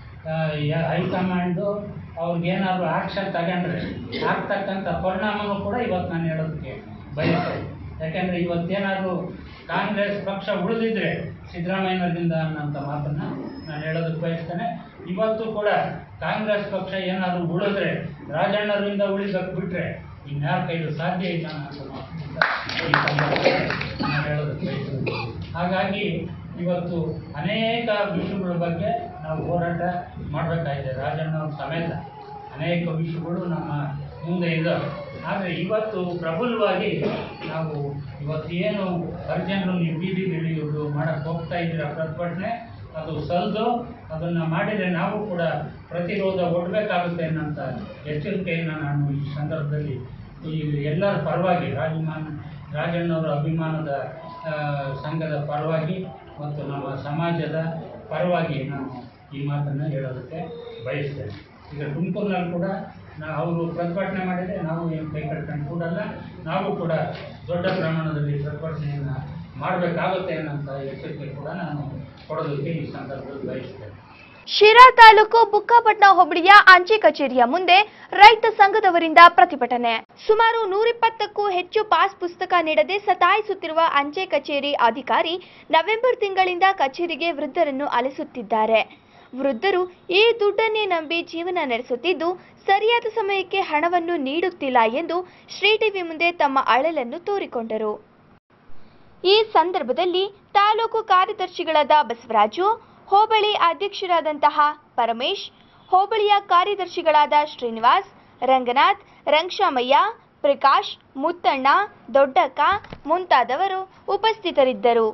ಹೈಕಮಾಂಡು ಅವ್ರಿಗೇನಾದ್ರು ಆಕ್ಷನ್ ತಗೊಂಡ್ರೆ ಆಗ್ತಕ್ಕಂಥ ಪರಿಣಾಮನೂ ಕೂಡ ಇವತ್ತು ನಾನು ಹೇಳೋದಕ್ಕೆ ಬಯಸ್ತೇನೆ ಯಾಕೆಂದರೆ ಇವತ್ತೇನಾದರೂ ಕಾಂಗ್ರೆಸ್ ಪಕ್ಷ ಉಳಿದಿದ್ರೆ ಸಿದ್ದರಾಮಯ್ಯನವರಿಂದ ಅನ್ನೋಂಥ ಮಾತನ್ನು ನಾನು ಹೇಳೋದಕ್ಕೆ ಬಯಸ್ತೇನೆ ಇವತ್ತು ಕೂಡ ಕಾಂಗ್ರೆಸ್ ಪಕ್ಷ ಏನಾದರೂ ಉಳಿದ್ರೆ ರಾಜಣ್ಣರಿಂದ ಉಳಿದಕ್ಕೆ ಬಿಟ್ಟರೆ ಇನ್ಯಾರ ಕೈಲೂ ಸಾಧ್ಯ ಇಲ್ಲ ಅನ್ನೋ ಮಾತನ್ನ ಈ ಸಂದರ್ಭದಲ್ಲಿ ನಾನು ಹೇಳೋದಕ್ಕೆ ಬಯಸ್ತೇನೆ ಹಾಗಾಗಿ ಇವತ್ತು ಅನೇಕ ವಿಷಯಗಳ ಬಗ್ಗೆ ನಾವು ಹೋರಾಟ ಮಾಡಬೇಕಾಗಿದೆ ರಾಜಣ್ಣವ್ರ ಸಮೇತ ಅನೇಕ ವಿಷಯಗಳು ನಮ್ಮ ಮುಂದೆ ಇದ್ದಾವೆ ಆದರೆ ಇವತ್ತು ಪ್ರಬಲವಾಗಿ ನಾವು ಇವತ್ತು ಏನು ಅರ್ಜೆಂಟು ನೀವು ಬೀದಿಗಿಳಿಯೋದು ಮಾಡಕ್ಕೆ ಹೋಗ್ತಾ ಇದ್ದೀರ ಪ್ರತಿಭಟನೆ ಅದು ಸಲ್ದು ಅದನ್ನು ಮಾಡಿದರೆ ನಾವು ಕೂಡ ಪ್ರತಿರೋಧ ಒಡ್ಬೇಕಾಗುತ್ತೆ ಅನ್ನೋಂಥ ಎಚ್ಚರಿಕೆಯನ್ನು ನಾನು ಈ ಸಂದರ್ಭದಲ್ಲಿ ಈ ಎಲ್ಲರ ಪರವಾಗಿ ರಾಜಮಾನ ರಾಜಣ್ಣವರ ಅಭಿಮಾನದ ಆ, ಸಂಘದ ಪರವಾಗಿ ಮತ್ತು ನಮ್ಮ ಸಮಾಜದ ಪರವಾಗಿ ನಾನು ಈ ಮಾತನ್ನು ಹೇಳೋದಕ್ಕೆ ಬಯಸ್ತೇನೆ ಈಗ ತುಮಕೂರಿನಲ್ಲಿ ಕೂಡ ನಾ ಅವರು ಪ್ರತಿಭಟನೆ ಮಾಡಿದರೆ ನಾವು ಏನು ಕೈ ಕಟ್ಕೊಂಡು ಕೂಡಲ್ಲ ನಾವು ಕೂಡ ದೊಡ್ಡ ಪ್ರಮಾಣದಲ್ಲಿ ಪ್ರತಿಭಟನೆಯನ್ನು ಮಾಡಬೇಕಾಗುತ್ತೆ ಅನ್ನೋಂಥ ಎಚ್ಚರಿಕೆ ಕೂಡ ನಾನು ಕೊಡೋದಕ್ಕೆ ಈ ಸಂದರ್ಭದಲ್ಲಿ ಬಯಸ್ತೇನೆ ಶಿರಾ ತಾಲೂಕು ಬುಕ್ಕಾಪಟ್ನ ಹೋಬಳಿಯ ಅಂಚೆ ಕಚೇರಿಯ ಮುಂದೆ ರೈತ ಸಂಘದವರಿಂದ ಪ್ರತಿಭಟನೆ ಸುಮಾರು ನೂರಿಪ್ಪತ್ತಕ್ಕೂ ಹೆಚ್ಚು ಪಾಸ್ ಪುಸ್ತಕ ನೀಡದೆ ಸತಾಯಿಸುತ್ತಿರುವ ಅಂಚೆ ಕಚೇರಿ ಅಧಿಕಾರಿ ನವೆಂಬರ್ ತಿಂಗಳಿಂದ ಕಚೇರಿಗೆ ವೃದ್ಧರನ್ನು ಅಲಿಸುತ್ತಿದ್ದಾರೆ ವೃದ್ಧರು ಈ ದುಡ್ಡನ್ನೇ ನಂಬಿ ಜೀವನ ನಡೆಸುತ್ತಿದ್ದು ಸರಿಯಾದ ಸಮಯಕ್ಕೆ ಹಣವನ್ನು ನೀಡುತ್ತಿಲ್ಲ ಎಂದು ಶ್ರೀ ಟಿವಿ ಮುಂದೆ ತಮ್ಮ ಅಳಲನ್ನು ತೋರಿಕೊಂಡರು ಈ ಸಂದರ್ಭದಲ್ಲಿ ತಾಲೂಕು ಕಾರ್ಯದರ್ಶಿಗಳಾದ ಬಸವರಾಜು ಹೋಬಳಿ ಅಧ್ಯಕ್ಷರಾದಂತಹ ಪರಮೇಶ್ ಹೋಬಳಿಯ ಕಾರ್ಯದರ್ಶಿಗಳಾದ ಶ್ರೀನಿವಾಸ್ ರಂಗನಾಥ್ ರಂಗಶಾಮಯ್ಯ ಪ್ರಕಾಶ್ ಮುತ್ತಣ್ಣ ದೊಡ್ಡಕ್ಕ ಮುಂತಾದವರು ಉಪಸ್ಥಿತರಿದ್ದರು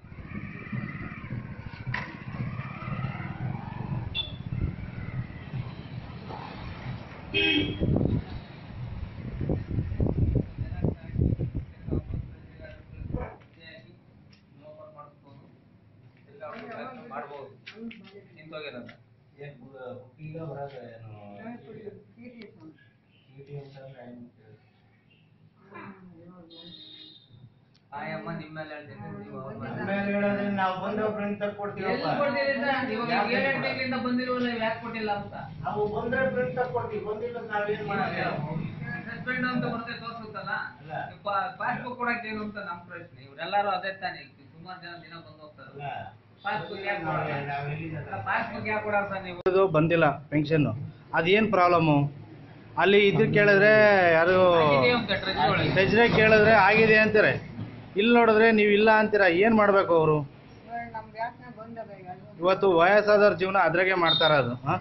ಮಾಡ್ಬೋದು ನಿಂತೋಗಿರೋದು ಈಗ ಬರೋದು ಏನು ಚೀಟಿ ಅಂತಂದ್ರೆ ಏನು ಆಯಮ್ಮ ನಿಮ್ಮ ಮೇಲೆ ಹೇಳ್ತೀನಿ ನೀವು ಅವ್ರ ಮೇಲೆ ಆಮೇಲೆ ಹೇಳಿದ್ರೆ ನಾವು ಬಂದ್ರೆ ಪ್ರಿಂಟ್ ಎಲ್ಲಿ ಕೊಡ್ತೀವಪ್ಪ ಕೊಡ್ತೀರಿ ಸರ್? ಇವಾಗ ಏಳೆಂಟು ತಿಂಗಳಿಂದ ಬಂದಿಲ್ವಲ್ಲ ನೀವು ಯಾಕೆ ಕೊಟ್ಟಿಲ್ಲ ಅಂತ ನಾವು ಬಂದ್ರೆ ಪ್ರಿಂಟ್ ಕೊಡ್ತೀವಿ ಬಂದಿಲ್ಲ ನಾವೇನ್ ಮಾಡೋದು ಸಸ್ಪೆಂಡ್ ಅಂತ ಬರುತ್ತೆ ತೋರಿಸುತ್ತಲ್ಲ ಅಲ್ಲ. ಪಾಸ್ಬುಕ್ ಕೊಡಕ್ಕೆ ಏನು ಅಂತ ನಮ್ಮ ಪ್ರಶ್ನೆ ಇವರೆಲ್ಲರೂ ಅದೇ ತಾನೇ ಸುಮಾರು ಜನ ದಿನ ಬಂದು ಹೋಗ್ತಾರೆ ಪಾಸ್ಬುಕ್ ಯಾಕೆ ಕೊಡಲ್ಲ ಪಾಸ್ಬುಕ್ ಯಾಕೆ ಕೊಡಲ್ಲ ಸರ್ ನೀವು ಇದು ಬಂದಿಲ್ಲ ಪೆನ್ಷನ್ನು ಅದೇನು ಪ್ರಾಬ್ಲಮ್ಮು ಅಲ್ಲಿ ಇದು ಕೇಳಿದ್ರೆ ಯಾರು ಆಗಿದೆ ಅಂತ ಟ್ರೆಜರಿ ಒಳಗೆ ಟ್ರೆಜರಿ ಕೇಳಿದ್ರೆ ಆಗಿದೆ ಅಂತಾರೆ ಇಲ್ಲಿ ನೋಡಿದ್ರೆ ನೀವು ಇಲ್ಲ ಅಂತೀರಾ ಏನು ಮಾಡಬೇಕು ಅವರು ಇವತ್ತು ವಯಸ್ಸಾದವ್ರ ಜೀವನ ಅದ್ರಾಗೆ ಮಾಡ್ತಾರ ಅದು ಹಾಂ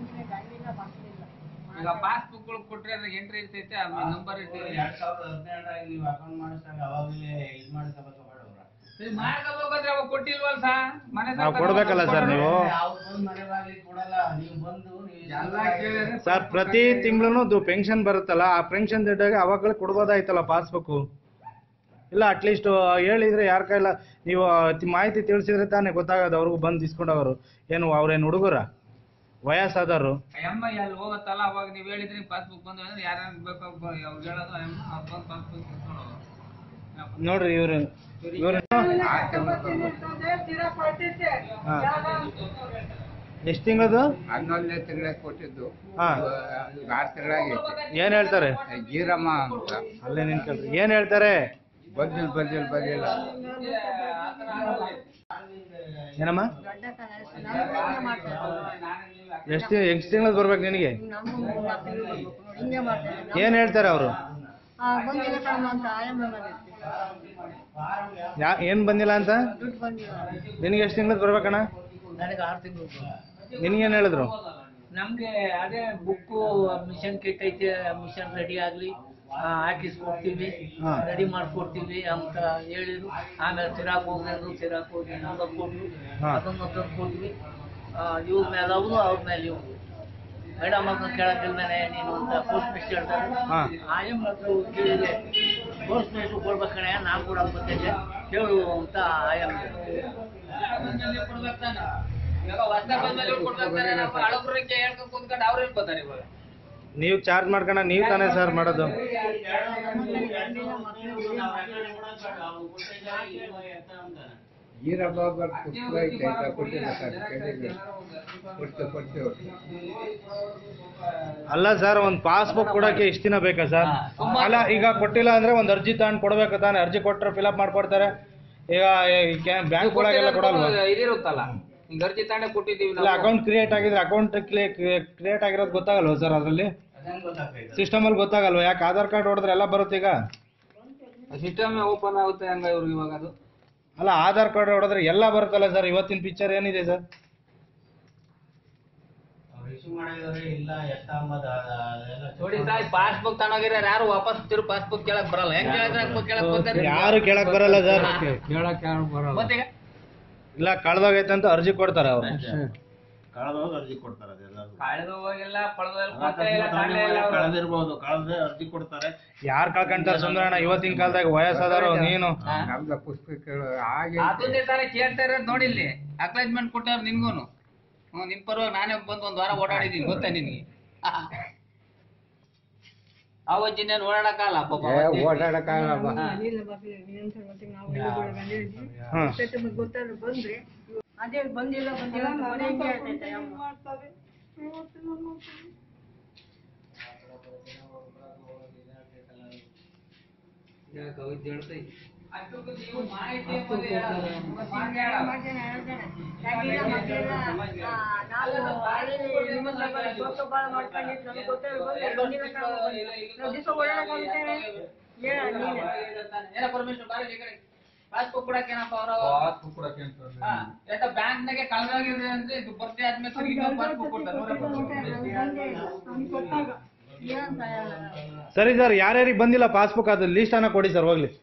ಈಗ ಪಾಸ್ಬುಕ್ ಕೊಟ್ರೆ ಅದ್ರಾಗ ಎಂಟ್ರಿ ಇರ್ತೈತೆ ಆಮೇಲೆ ನಂಬರ್ ಇರ್ತೈತೆ ಎರಡ್ ಸಾವಿರದ ಹದಿನೇಳರಾಗ ನೀವು ಅಕೌಂಟ್ ಮಾಡಿಸಿದಾಗ ಅವಾಗಲೇ ಇದು ಮಾಡ್ಕೋಬೇಕು ಬೇಡವ್ರ ಮಾಡ್ಕೋಬೇಕಂದ್ರೆ ಅವಾಗ ಕೊಟ್ಟಿಲ್ವಲ್ಲ ಸರ್ ಮನೆ ನಾವು ಕೊಡ್ಬೇಕಲ್ಲ ಸರ್ ನೀವು ಅವ್ರು ಬಂದು ಮನೆ ಬಾಗಿಲಿಗೆ ಕೊಡಲ್ಲ ನೀವು ಬಂದು ನೀವು ಎಲ್ಲ ಕೇಳಿದ್ರೆ ಸರ್ ಪ್ರತಿ ತಿಂಗಳು ಪೆನ್ಷನ್ ಬರುತ್ತಲ್ಲ ಆ ಪೆನ್ಷನ್ ದುಡ್ಡಾಗ ಅವಾಗಲೇ ಕೊಡ್ಬೋದಾಯ್ತಲ್ಲ ಪಾಸ್ಬುಕ್ಕು ಇಲ್ಲ ಅಟ್ಲೀಸ್ಟ್ ಹೇಳಿದ್ರೆ ಯಾರ ಕೈಲ ನೀವು ತಿ- ಮಾಹಿತಿ ತಿಳಿಸಿದ್ರೆ ತಾನೇ ಗೊತ್ತಾಗೋದು ಅವ್ರಿಗೂ ಬಂದು ಇಸ್ಕೊಂಡವರು ಏನು ಅವ್ರೇನು ಹುಡುಗರ ವಯಸ್ಸಾದವರು ಅಮ್ಮ ಅಲ್ಲಿ ಹೋಗತ್ತಲ್ಲ ಅವಾಗ ನೀವು ಹೇಳಿದ್ರಿ ಪಾಸ್ಬುಕ್ ಬಂದು ಅಂದ್ರೆ ಯಾರ್ಯಾರು ಬೇಕು ಅವ್ರು ಹೇಳೋದು ಅಮ್ಮ ಅವ್ರು ಬಂದು ಪಾಸ್ಬುಕ್ ಇಸ್ಕೊಂಡು ನೋಡ್ರಿ ಇವ್ರು ಇವ್ರು ಎಷ್ಟು ತಿಂಗಳದು ಹನ್ನೊಂದನೇ ತಿಂಗಳ ಕೊಟ್ಟಿದ್ದು ಹಾ ಈಗ ಆರು ತಿಂಗಳಾಗೈತೆ ಏನ್ ಹೇಳ್ತಾರೆ ಗೀರಮ್ಮ ಅಂತ ಅಲ್ಲೇ ನಿಂತ್ಕೊಳ್ರಿ ಏನ್ ಹೇಳ್ತಾರೆ ಬಂದಿಲ್ಲ ಬಂದಿಲ್ಲ ಬಂದಿಲ್ಲ ಏನಮ್ಮ ಎಷ್ಟು ಎಷ್ಟು ತಿಂಗಳದ್ ಬರ್ಬೇಕು ನಿನಗೆ ಏನ್ ಹೇಳ್ತಾರೆ ಅವರು ಬಂದಿಲ್ಲ ಕಣಮ್ಮ ಅಂತ ಆಯಮ್ಮ ಬಂದಿತ್ತು ಯಾ ಏನ್ ಬಂದಿಲ್ಲ ಅಂತ ದುಡ್ಡು ಬಂದಿಲ್ಲ ನಿನಗೆ ಎಷ್ಟು ತಿಂಗಳದ್ ಬರ್ಬೇಕಣ್ಣ ನನಗೆ ಆರು ತಿಂಗಳು ನಿನಗೇನ್ ಹೇಳಿದ್ರು ನಮ್ಗೆ ಅದೇ ಬುಕ್ಕು ಮಿಷನ್ ಕಿಟ್ ಐತೆ ಮಿಷನ್ ರೆಡಿ ಆಗ್ಲಿ ಆ, ಹಾಕಿಸ್ಕೊಡ್ತೀವಿ ಹಾ. ರೆಡಿ ಮಾಡ್ಕೊಡ್ತೀವಿ ಅಂತ ಹೇಳಿದ್ರು ಆಮೇಲೆ ತಿರಾಕ್ ಹೋಗ್ರು ತಿರಾಕ್ ಹೋಗಿ ನಂಬರ್ ಕೊಟ್ರು ಹಾ. ಅದನ್ನ ತಂದು ಕೊಟ್ವಿ ಇವ್ರ ಮೇಲೆ ಅವರು ಅವ್ರ ಮೇಲೆ ಇವ್ರು ಮೇಡಮ್ ಅದನ್ನ ಕೇಳಕ್ಕಿಲ್ದೇನೆ ನೀನು ಅಂತ ಪೋಸ್ಟ್ ಮಿಸ್ಟ್ ಹೇಳ್ತಾರೆ ಹಾ. ಆಯಮ್ ಹತ್ರ ಹೋಗಿ ಕೇಳಿದೆ ಪೋಸ್ಟ್ ಮಿಸ್ಟ್ ಕೊಡ್ಬೇಕಣೆ ನಾನು ಕೂಡ ಬಂದಿದ್ದೆ ಕೇಳು ಅಂತ ಆಯಮ್ ಕೊಡ್ಬೇಕಾನೆ ಇವಾಗ ಹೊಸ್ದಾಗ್ ಬಂದ್ಮೇಲೆ ಇವ್ರು ಕೊಡ್ಬೇಕಾನೆ ನಮ್ಮ ಹಳಬ್ರಿಗೆ ಹೇಳ್ಕೊಂಡ್ ಕುಂತ್ಕೊಂಡು ಅವ್ರು ಹೇಳ್ಬೋದಾರೆ ಇವಾಗ ನೀವು ಚಾರ್ಜ್ ಮಾಡ್ಕೊಂಡ ನೀವು ತಾನೇ ಸರ್ ಮಾಡೋದು ಗೀರಮ್ಮ ಬರ್ದು ಪುಸ್ತಕ ಐತೆ ಅಂತ ಕೊಟ್ಟಿಲ್ಲ ಸರ್ ಕೇಳಿದ್ರು ಕೊಡ್ತೇವೆ ಕೊಡ್ತೇವೆ ಅಲ್ಲ ಸರ್ ಒಂದ್ ಪಾಸ್ಬುಕ್ ಕೊಡಕ್ಕೆ ಇಷ್ಟ ದಿನ ಬೇಕಾ ಸರ್ ಅಲ್ಲ ಈಗ ಕೊಟ್ಟಿಲ್ಲ ಅಂದ್ರೆ ಒಂದ್ ಅರ್ಜಿ ತಗೊಂಡ್ ಕೊಡ್ಬೇಕು ತಾನೆ ಅರ್ಜಿ ಕೊಟ್ರೆ ಫಿಲಪ್ ಮಾಡ್ಕೊಡ್ತಾರೆ ಈಗ ಬ್ಯಾಂಕ್ ಒಳಗೆಲ್ಲ ಕೊಡಲ್ವಾ ಇದಿರುತ್ತಲ್ಲ ಈಗ ಅರ್ಜಿ ತಾಂಡೆ ಕೊಟ್ಟಿದ್ದೀವಿ ಇಲ್ಲ ಅಕೌಂಟ್ ಕ್ರಿಯೇಟ್ ಆಗಿದ್ರೆ ಅಕೌಂಟ್ ಕ್ರಿಯೇಟ್ ಆಗಿರೋದು ಗೊತ್ತಾಗಲ್ವಾ ಸರ್ ಅದರಲ್ಲಿ ಸಿಸ್ಟಮ್ ಅಲ್ಲಿ ಗೊತ್ತಾಗಲ್ವಾ ಯಾಕೆ ಆಧಾರ್ ಕಾರ್ಡ್ ಹೊಡೆದ್ರೆ ಎಲ್ಲ ಬರುತ್ತೆ ಈಗ ಸಿಸ್ಟಮ್ ಓಪನ್ ಆಗುತ್ತೆ ಹಂಗ ಇವ್ರಿಗೆ ಇವಾಗ ಅದು ಅಲ್ಲ ಆಧಾರ್ ಕಾರ್ಡ್ ಹೊಡೆದ್ರೆ ಎಲ್ಲ ಬರುತ್ತಲ್ಲ ಸರ್ ಇವತ್ತಿನ ಪಿಕ್ಚರ್ ಏನಿದೆ ಸರ್ ಅವ್ರು ಇಶ್ಯೂ ಮಾಡಿದ್ರೆ ಇಲ್ಲ ಎತ್ತ ಅಂಬದ ಅದೆಲ್ಲ ನೋಡಿ ಸಾಯ್ ಪಾಸ್ಬುಕ್ ತಗೊಂಡೋಗಿರ ಯಾರು ವಾಪಸ್ ತಿರು ಪಾಸ್ಬುಕ್ ಕೇಳಕ್ ಬರಲ್ಲ ಹೆಂಗ್ ಕೇಳಿದ್ರೆ ಕೇಳಕ್ ಬರ್ತಾರೆ ಯಾರು ಕೇಳಕ್ ಬರಲ್ಲ ಸರ್ ಮತ್ತೀಗ ಇಲ್ಲ ಕಳ್ದೋಗೈತೆ ಅಂತ ಅರ್ಜಿ ಕೊಡ್ತಾರೆ ಅವ್ರು ಕಳೆದೋಗಿ ಅರ್ಜಿ ಕೊಡ್ತಾರೆ ಅದೆಲ್ಲ ಕಳೆದು ಹೋಗಿಲ್ಲ ಪಳೆದೋಗಿಲ್ಲ ಕೊಟ್ಟೇ ಇಲ್ಲ ತಗೊಳ್ಳೇ ಇಲ್ಲ ಅವ್ರು. ಕಳೆದಿರ್ಬೋದು ಕಳೆದ್ರೆ ಅರ್ಜಿ ಕೊಡ್ತಾರೆ ಯಾರ್ ಕಳ್ಕೊಂತಾರೆ ಸುಂದರಣ್ಣ ಇವತ್ತಿನ ಕಾಲದಾಗ ವಯಸ್ಸಾದವರು ನೀನು ನಮ್ದು ಪುಸ್ತಕಗಳು ಹಾಗೆ ಅದನ್ನೇ ತಾನೇ ಕೇಳ್ತಾ ಇರೋದು ನೋಡಿಲ್ಲಿ ಅಕ್ಲೈಜ್ಮೆಂಟ್ ಕೊಟ್ಟಾರ ನಿನ್ಗೂನು ಹ್ಮ್ ನಿನ್ ಪರವಾಗಿ ನಾನೇ ಬಂದು ಒಂದ್ ವಾರ ಓಡಾಡಿದೀನಿ ಗೊತ್ತಾ ನಿನ್ಗೆ ಅವಜ್ಜಿನೇನು ಓಡಾಡಕ್ಕಾಗಲ್ಲ ಪಾಪ ಏ, ಅವಜ್ಜಿ. ಓಡಾಡಕ್ಕಾಗಲ್ಲಮ್ಮ ಇಲ್ಲ ಬಾಪಿ ನಿರಂತರ ಮತ್ತೆ ನಾವು ಇಲ್ಲಿ ಕೂಡ ಬಂದಿದ್ವಿ ಹ್ಮ್. ಮತ್ತೆ ಮತ್ತೆ ಗೊತ್ತಾದ್ರೆ ಬಂದ್ರೆ ಅದೇ ಬಂದಿಲ್ಲ ಬಂದಿಲ್ಲ ಅಂತ ಮನೆ ಹಿಂಗೆ ಹೇಳ್ತೈತೆ ಅಮ್ಮ. ಅಷ್ಟಕ್ಕೂ ನೀವು ಮಾಹಿತಿ ಎಂಬುದು ಹೇಳಲ್ಲ. ಮಾಹಿತಿ ಹೇಳಲ್ಲ. ಮಾಡ್ತೇನೆ, ಹೇಳ್ತೇನೆ. ಯಾಕಿಲ್ಲ ಮತ್ತೆಲ್ಲ, ಆ, ನಾವು ಅಲ್ಲಿ ನಿಮ್ಮನ್ನ ಬರೀ ಗೊತ್ತು ಬಾಳ ಮಾಡ್ಕೊಂಡಿದ್ದು ನಮ್ಗೆ ಗೊತ್ತಾದ್ರೆ ಬಂದ್ರೆ ಬಂದಿಲ್ಲ ಅಂತ ನಾವು ಬಂದ್ವಿ. ನಾವು ದಿವಸ ಓಡಾಡಕ್ಕಾಗುತ್ತೇವೆ ಹೇಳ ನೀನು ಏನ ಪರಮೇಶ್ವರ್ ಬಾರಿ ಈ ಕಡೆ ಪಾಸ್ಬುಕ್ ಕೊಡಕ್ಕೇನಪ್ಪ ಅವರು ಯಾಕ ಬ್ಯಾಂಕ್ನಾಗೆ ಕಳ್ದೋಗಿದೆ ಅಂದ್ರೆ ಇದು ಬರ್ತಿ ಆದ್ಮೇಲೆ ತಿರುಗಿ ಪಾಸ್ಬುಕ್ ಕೊಡ್ತಾರೆ ನೂರ ಏನಂತ ಹೇಳ ಸರಿ ಸರ್ ಯಾರ್ಯಾರಿಗೆ ಬಂದಿಲ್ಲ ಪಾಸ್ಬುಕ್ ಅದು ಲಿಸ್ಟ್ ಅನ್ನ ಕೊಡಿ ಸರ್ ಹೋಗ್ಲಿ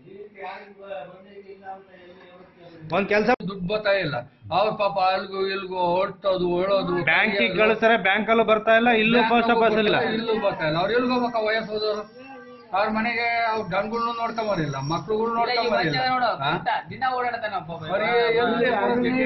ಒಂದ್ ಕೆಲಸ ದುಡ್ಡು ಬರ್ತಾ ಇಲ್ಲ ಅವ್ರ ಪಾಪ ಅಲ್ಗು ಇಲ್ಗು ಹೊರಟೋದು ಹೇಳೋದು ಬ್ಯಾಂಕಿಗೆ ಕಳಿಸ್ತಾರೆ ಬ್ಯಾಂಕ್ ಅಲ್ಲೂ ಬರ್ತಾ ಇಲ್ಲ ಇಲ್ಲೂ ಪೋಸ್ಟ್ ಆಫೀಸ್ ಇಲ್ಲ ಇಲ್ಲೂ ಬರ್ತಾ ಇಲ್ಲ ಅವ್ರು ಎಲ್ಗ್ ಹೋಗ್ಬೇಕ ವಯಸ್ಸು ಹೋದವ್ರು ಅವ್ರ ಮನೆಗೆ ಅವ್ರ ಗಂಡ್ಗಳ್ನು ನೋಡ್ಕೊಂಬರಿಲ್ಲ ಮಕ್ಳುಗಳು ನೋಡ್ಕೊಂಬರಿಲ್ಲ ನೋಡು ಹಾ? ಪುಟ್ಟ, ದಿನ ಓಡಾಡ್ತಾನಪ್ಪ ಒಬ್ಬ. ಅವ್ರಿಗೆ ಎಲ್ಲಿ ಹೋಗ್ಲಿಕ್ಕೆ?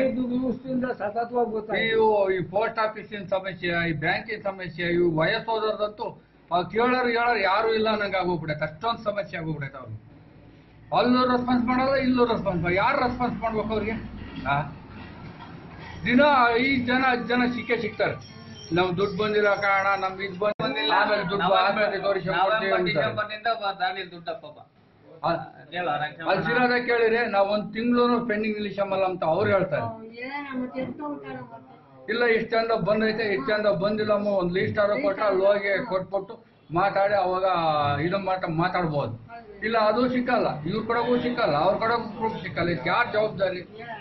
ಇವು ಈ ಪೋಸ್ಟ್ ಆಫೀಸಿನ ಸಮಸ್ಯೆ ಈ ಬ್ಯಾಂಕಿನ ಸಮಸ್ಯೆ ಇವು ವಯಸ್ಸು ಹೋದವ್ರದಂತೂ ಅವ್ರು ಕೇಳೋರು ಹೇಳೋರು ಯಾರು ಇಲ್ಲ ನಂಗೆ ಆಗೋಗ್ಬಿಡೈತೆ ಅಷ್ಟೊಂದು ಸಮಸ್ಯೆ ಆಗೋಗ್ಬಿಡೈತೆ ಅವ್ರು ಅಲ್ಲೂ ರೆಸ್ಪಾನ್ಸ್ ಮಾಡಲ್ಲ ಇಲ್ಲೂ ರೆಸ್ಪಾನ್ಸ್ ಮಾಡಲ್ಲ ಯಾರು ರೆಸ್ಪಾನ್ಸ್ ಮಾಡ್ಬೇಕು ಅವ್ರಿಗೆ ಆ? ದಿನ ಐದು ಜನ ಹತ್ತು ಜನ ಸಿಕ್ಕೇ ಸಿಗ್ತಾರೆ ನಮ್ ದುಡ್ಡು ಬಂದಿಲ್ಲ ಕಾರಣ ನಮ್ ಇದು ಬಂದಿಲ್ಲ ಆಮೇಲೆ ದುಡ್ಡು ಆಮೇಲೆ ತೋರಿಸ್ಕೊಂಡ್ ಕೊಡ್ತೀವಿ ನವೆಂಬರ್ ಅಂತಾರೆ. ಡಿಸೆಂಬರ್ನಿಂದ ಬ- ದಾನಿಲ್ ದುಡ್ಡಪ್ಪ ಒಬ್ಬ. ಅದ್- ಹೇಳು, ಆರಾಮ್ ಅಲ್ಲಿ ಸಿರೋದ ಕೇಳಿದ್ರೆ ನಾವ್ ಒಂದ್ ತಿಂಗಳು ಪೆಂಡಿಂಗ್ ನಿಲ್ಲಿಸಮಲ್ಲ ಅಂತ ಅವ್ರು ಹೇಳ್ತಾರೆ ಏನ ಮತ್ತೆ ಎಷ್ಟೋ ಉಂಟಾರ ಮತ್ತೆ ಇಲ್ಲ ಇಷ್ಟ ಚಂದ ಬಂದೈತೆ ಇಷ್ಟ ಚಂದ ಬಂದಿಲ್ಲಮ್ಮ ಒಂದ್ ಲೀಸ್ಟ್ ಆದ್ರೂ ಕೊಟ್ಟ ಅಲ್ಲಿ ಹೋಗಿ ಕೊಟ್ಬಿಟ್ಟು ಮಾತಾಡಿ ಅವಾಗ ಇದು ಮಾಟ ಮಾತಾಡ್ಬೋದು ಇಲ್ಲ ಅದು ಸಿಕ್ಕಲ್ಲ ಇವ್ರ ಕಡೆಗೂ ಸಿಕ್ಕಲ್ಲ ಅವ್ರ ಕಡೆಗೂ ಪ್ರೂಫ್ ಸಿಕ್ಕಲ್ಲ ಇದಕ್ಕೆ ಯಾರ್ ಜವಾಬ್ದಾರಿ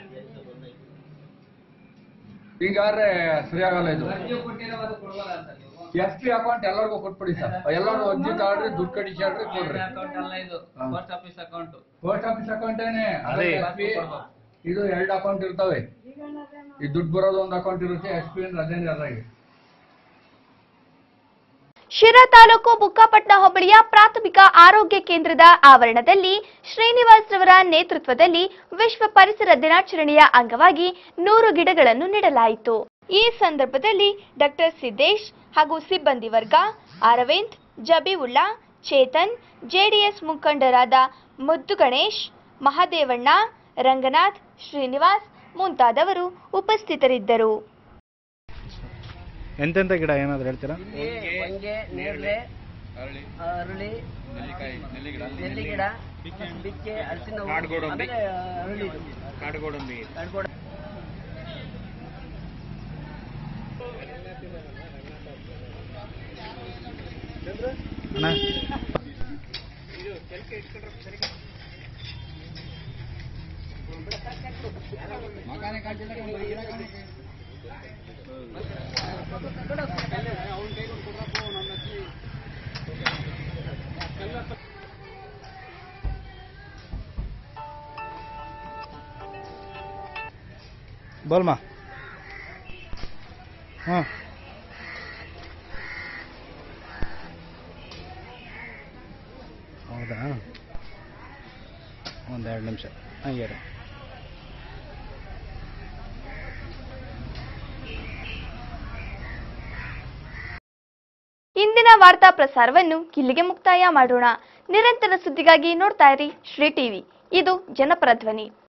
ಹಿಂಗಾದ್ರೆ ಸರಿಯಾಗಲ್ಲ ಇದು ಅರ್ಜಿ ಕೊಟ್ಟಿರೋದು ಕೊಡ್ಬೋದಾ ಅಂತ ನೀವು? ಎಸ್ ಪಿ ಅಕೌಂಟ್ ಎಲ್ಲರಿಗೂ ಕೊಟ್ಬಿಡಿ ಸರ್ ಎಲ್ಲರೂ ಅರ್ಜಿ ತಾಳ್ರಿ ದುಡ್ಡು ಕಡಿಸಾಡ್ರಿ ಕೊಡ್ರಿ ಅಕೌಂಟ್ ಅಲ್ಲ ಇದು ಹಾ. Post office account post office ಅಕೌಂಟೇನೆ ಅದೇ. ಎಸ್ ಪಿ ಇದು ಎರಡು ಅಕೌಂಟ್ ಇರ್ತವೆ ಈ ದುಡ್ಡು ಬರೋದು ಒಂದು ಅಕೌಂಟ್ ಇರುತ್ತೆ ಎಸ್ ಪಿ ಅಂದ್ರೆ ಅದೇನೆ ಅದ್ರಾಗೆ ಶಿರಾ ತಾಲೂಕು ಬುಕ್ಕಾಪಟ್ನ ಹೋಬಳಿಯ ಪ್ರಾಥಮಿಕ ಆರೋಗ್ಯ ಕೇಂದ್ರದ ಆವರಣದಲ್ಲಿ ಶ್ರೀನಿವಾಸ್ ರವರ ನೇತೃತ್ವದಲ್ಲಿ ವಿಶ್ವ ಪರಿಸರ ದಿನಾಚರಣೆಯ ಅಂಗವಾಗಿ ನೂರು ಗಿಡಗಳನ್ನು ನೆಡಲಾಯಿತು ಈ ಸಂದರ್ಭದಲ್ಲಿ ಡಾಕ್ಟರ್ ಸಿದ್ದೇಶ್ ಹಾಗೂ ಸಿಬ್ಬಂದಿ ವರ್ಗ ಅರವಿಂದ್ ಜಬೀವುಲ್ಲಾ ಚೇತನ್ ಜೆಡಿಎಸ್ ಮುಖಂಡರಾದ ಮುದ್ದು ಗಣೇಶ್ ಮಹದೇವಣ್ಣ ರಂಗನಾಥ್ ಶ್ರೀನಿವಾಸ್ ಮುಂತಾದವರು ಉಪಸ್ಥಿತರಿದ್ದರು ಎಂತೆಂತ ಗಿಡ ಏನಾದ್ರು ಹೇಳ್ತೀರಾ ಹೊಂಗೆ ನೇರಳೆ ಅರಳಿ ನೆಲ್ಲಿ ಗಿಡ ಬಿಕ್ಕೆ ಹಲಸಿನ ಹೂವು, ಆಮೇಲೆ ಅರಳಿ ಕಾಡ್ಗೋಡಂಬಿ ಅಣ್ಣ ಬೋಲ್ಮಾ ಹಾಂ ಹೌದಾ ಒಂದೆರಡು ನಿಮಿಷ ಹಾಗೆ ರೀ ಇಂದಿನ ವಾರ್ತಾ ಪ್ರಸಾರವನ್ನು ಇಲ್ಲಿಗೆ ಮುಕ್ತಾಯ ಮಾಡೋಣ ನಿರಂತರ ಸುದ್ದಿಗಾಗಿ ನೋಡ್ತಾ ಇರಿ ಶ್ರೀ ಟಿವಿ ಇದು ಜನಪರ ಧ್ವನಿ